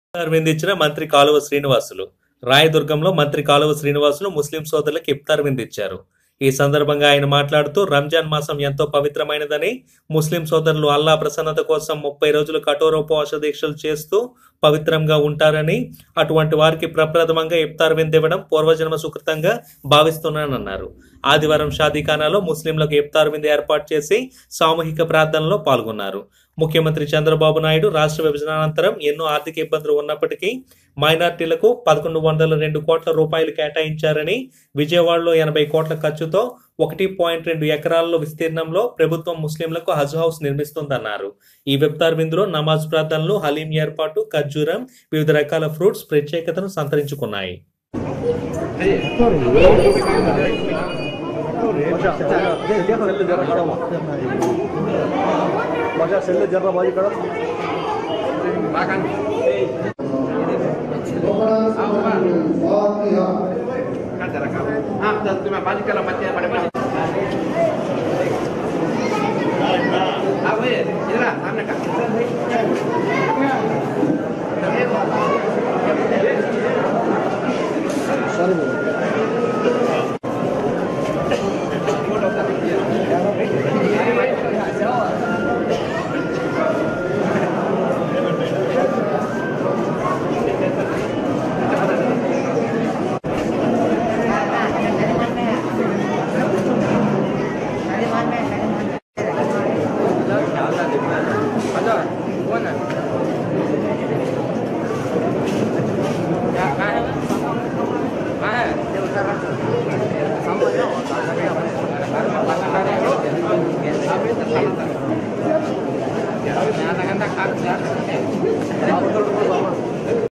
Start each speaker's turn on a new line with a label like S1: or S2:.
S1: విందించిన మంత్రి కాలువ శ్రీనివాసులు రాయదుర్గంలో మంత్రి కాలువ శ్రీనివాసులు ముస్లిం సోదరులకు ఇఫ్తార్ విందించారు ఈ సందర్భంగా ఆయన మాట్లాడుతూ రంజాన్ మాసం ఎంతో పవిత్రమైనదని ముస్లిం సోదరులు అల్లా ప్రసన్నత కోసం ముప్పై రోజులు కఠోరోపవాస దీక్షలు చేస్తూ పవిత్రంగా ఉంటారని అటువంటి వారికి ప్రప్రథమంగా ఇఫ్తార్ విందివ్వడం పూర్వజన్మ సుకృతంగా భావిస్తున్నానన్నారు ఆదివారం షాదీఖానాలో ముస్లింలకు ఇఫ్తార్ విందు ఏర్పాటు చేసి సామూహిక ప్రార్థనలో పాల్గొన్నారు ముఖ్యమంత్రి చంద్రబాబు నాయుడు రాష్ట్ర విభజన అనంతరం ఎన్నో ఆర్థిక ఇబ్బందులు ఉన్నప్పటికీ మైనార్టీలకు పదకొండు వందల రెండు కోట్ల రూపాయలు కేటాయించారని విజయవాడలో ఎనభై కోట్ల ఖర్చుతో ఒకటి పాయింట్ రెండు ఎకరాల్లో విస్తీర్ణంలో ప్రభుత్వం ముస్లింలకు హజ్ హౌస్ నిర్మిస్తుందన్నారు ఈ ఇఫ్తార్ విందులో నమాజ్ ప్రార్థనలు హలీం ఏర్పాటు ఖర్జూరం వివిధ రకాల ఫ్రూట్స్ ప్రత్యేకతను సంతరించుకున్నాయి
S2: माझ्या सेल्ले जरा माझ्याकडं
S3: Ah, तुम्ही भाजी केला मच्छी